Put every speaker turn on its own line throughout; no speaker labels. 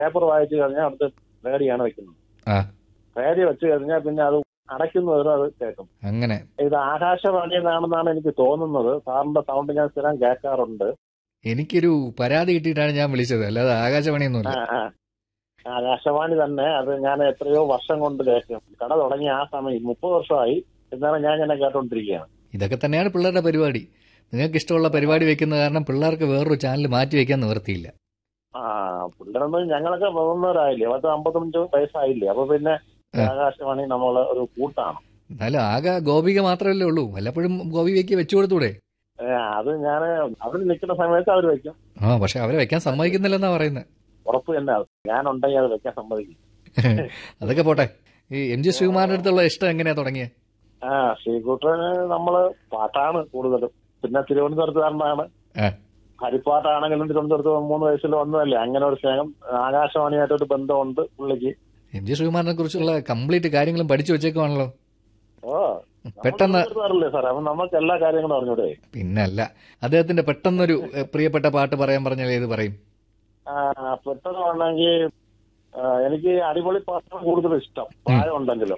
Paper വായിച്ചു കഴിഞ്ഞാൽ അടുത്ത് റേഡിയാണ് വെക്കുന്നത്
ആ
റേഡിയോ വെച്ച് കഴിഞ്ഞാൽ പിന്നെ അത് അടയ്ക്കുന്നവരും അത് കേൾക്കും
അങ്ങനെ
ഇത് ആകാശവാണി എന്നാണെന്നാണ് എനിക്ക് തോന്നുന്നത് സാറിന്റെ സൗണ്ട് ഞാൻ സ്ഥിരം കേൾക്കാറുണ്ട്
എനിക്കൊരു പരാതി കിട്ടിയിട്ടാണ് ഞാൻ വിളിച്ചത് അല്ലാതെ ആകാശവാണിയൊന്നുമില്ല
ആ, ആ. ആകാശവാണി തന്നെ അത് ഞാൻ എത്രയോ വർഷം കൊണ്ട് കേൾക്കും കട തുടങ്ങിയ ആ സമയം മുപ്പത് വർഷമായി എന്നാണ് ഞാൻ ഇങ്ങനെ കേട്ടോണ്ടിരിക്കുകയാണ്
ഇതൊക്കെ തന്നെയാണ് പിള്ളേരുടെ പരിപാടി നിങ്ങൾക്ക് ഇഷ്ടമുള്ള പരിപാടി വെക്കുന്ന കാരണം പിള്ളേർക്ക് വേറൊരു ചാനൽ മാറ്റി വെക്കാൻ നിവർത്തിയില്ല
ആ പിള്ളേരൊന്നും ഞങ്ങളൊക്കെ പോകുന്നവരായില്ലേ പത്ത് അമ്പത്തഞ്ച് വയസ്സായില്ലേ അപ്പൊ പിന്നെ
ആ.
ആകാശവാണി നമ്മളെ ഒരു കൂട്ടാണ്
എന്നാലും ആകെ ഗോപിക മാത്രമല്ലേ ഉള്ളൂ വല്ലപ്പോഴും ഗോപികയ്ക്ക് വെച്ചു കൊടുത്തൂടെ
ഏ, അത് ഞാൻ അവിടെ നിൽക്കുന്ന സമയത്ത് അവർ വെക്കും
ആ പക്ഷെ അവരെ വെക്കാൻ സമ്മതിക്കുന്നില്ലെന്നാ പറയുന്നത്
ഉറപ്പ് തന്നെ അത്. ഞാനുണ്ടെങ്കിൽ അത് വെക്കാൻ സമ്മതിക്കും
അതൊക്കെ പോട്ടെ ഈ എം ജി ശ്രീകുമാറിന്റെ അടുത്തുള്ള ഇഷ്ടം എങ്ങനെയാ തുടങ്ങിയത്
ആ ശ്രീകുട്ടന് നമ്മള് പാട്ടാണ് കൂടുതലും പിന്നെ തിരുവനന്തപുരത്തുകാരനാണ്
ആ.
ഹരിപ്പാട്ടാണെങ്കിലും തിരുവനന്തപുരത്ത് മൂന്ന് വയസ്സിൽ വന്നതല്ലേ അങ്ങനെ ഒരു സ്നേഹം ആകാശവാണിയായിട്ടൊരു ബന്ധമുണ്ട് പുള്ളിക്ക്
എം ജി ശ്രീകുമാറിനെ കുറിച്ചുള്ള കംപ്ലീറ്റ് കാര്യങ്ങളും പഠിച്ചു വെച്ചേക്കുവാണല്ലോ
ഓ
പെട്ടെന്ന്
അറിയില്ലേ സാർ അപ്പൊ നമുക്ക് എല്ലാ കാര്യങ്ങളും അറിഞ്ഞൂടെ
പിന്നല്ല അദ്ദേഹത്തിന്റെ പെട്ടെന്നൊരു എഹ്, പ്രിയപ്പെട്ട പാട്ട് പറയാൻ പറഞ്ഞാൽ ഏത് പറയും
ആ, പെട്ടെന്ന് വേണമെങ്കിൽ എനിക്ക് അടിപൊളി പാട്ടാണ് കൂടുതൽ ഇഷ്ടം പ്രായം ഉണ്ടെങ്കിലും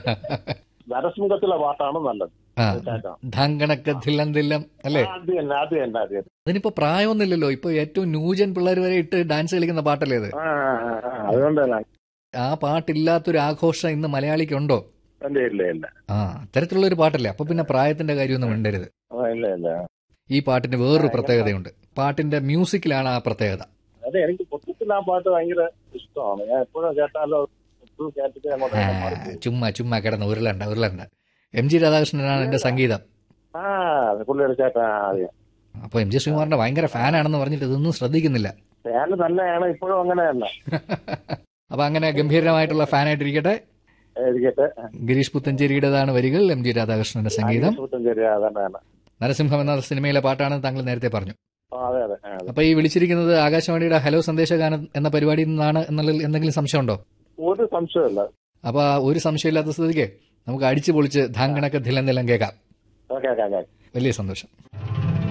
നരസിംഹത്തിലെ പാട്ടാണ് നല്ലത്
ആ
കേൾക്കാം.
ധാങ്കണക്ക് ധില്ലം ധില്ലം അല്ലേ
ആ, അത് തന്നെ അത് തന്നെ അത് തന്നെ
അതിനിപ്പോ പ്രായമൊന്നുമില്ലല്ലോ ഇപ്പൊ ഏറ്റവും ന്യൂജൻ പിള്ളേർ വരെ ഇട്ട് ഡാൻസ് കളിക്കുന്ന പാട്ടല്ലേ ഇത്
ആ, ആ, ആ, അതുകൊണ്ട് തന്നെ
ആ പാട്ടില്ലാത്തൊരു ആഘോഷം ഇന്ന് മലയാളിക്കുണ്ടോ
ഇല്ല ഇല്ല ഇല്ല
ആ അത്തരത്തിലുള്ള ഒരു പാട്ടല്ലേ അപ്പൊ പിന്നെ പ്രായത്തിന്റെ കാര്യമൊന്നും മിണ്ടരുത്
ആ, ഇല്ല ഇല്ല
ഈ പാട്ടിന് വേറൊരു പ്രത്യേകതയുണ്ട് പാട്ടിന്റെ മ്യൂസിക്കിലാണ് ആ പ്രത്യേകത
അതെ എനിക്ക് പൊട്ടത്തിൽ ആ പാട്ട് ഭയങ്കര ഇഷ്ടമാണ് ഞാൻ എപ്പോഴും കേട്ടാലോ എപ്പോഴും കേട്ടിട്ട് അങ്ങോട്ട്
ആ,
മാറിപ്പോകും.
ചുമ്മാ ചുമ്മാ കിടന്ന് ഉരുളണ്ട ഉരുളണ്ട എം ജി രാധാകൃഷ്ണനാണ് എന്റെ സംഗീതം
ആ പുള്ളിയുടെ ചേട്ടാ അതെ
അപ്പൊ എം ജി ശ്രീകുമാറിന്റെ ഭയങ്കര ഫാനാണെന്ന് പറഞ്ഞിട്ട് ഇതൊന്നും ശ്രദ്ധിക്കുന്നില്ല
ഫാന് തന്നെയാണ് ഇപ്പോഴും അങ്ങനെ തന്നെ
അപ്പൊ അങ്ങനെ ഗംഭീരമായിട്ടുള്ള ഫാനായിട്ടിരിക്കട്ടെ
ഇരിക്കട്ടെ
ഗിരീഷ് പുത്തഞ്ചേരിയുടേതാണ് വരികൾ എം ജി രാധാകൃഷ്ണന്റെ സംഗീതം
ശരി അതന്നെയാണ്
നരസിംഹം എന്ന സിനിമയിലെ പാട്ടാണെന്ന് താങ്കൾ നേരത്തെ പറഞ്ഞു
ആ, അതെ അതെ ആ, അതെ
അപ്പൊ ഈ വിളിച്ചിരിക്കുന്നത് ആകാശവാണിയുടെ ഹലോ സന്ദേശഗാനം എന്ന പരിപാടിയിൽ നിന്നാണ് എന്നുള്ളതിൽ എന്തെങ്കിലും സംശയമുണ്ടോ
ഒരു സംശയമില്ല
അപ്പൊ ആ ഒരു സംശയമില്ലാത്ത സ്ഥിതിക്ക് നമുക്ക് അടിച്ചു പൊളിച്ച് ധാങ്കണക്ക് ധിലം നിലം കേൾക്കാം
ഓക്കെ ഓക്കെ ഓക്കെ
വലിയ സന്തോഷം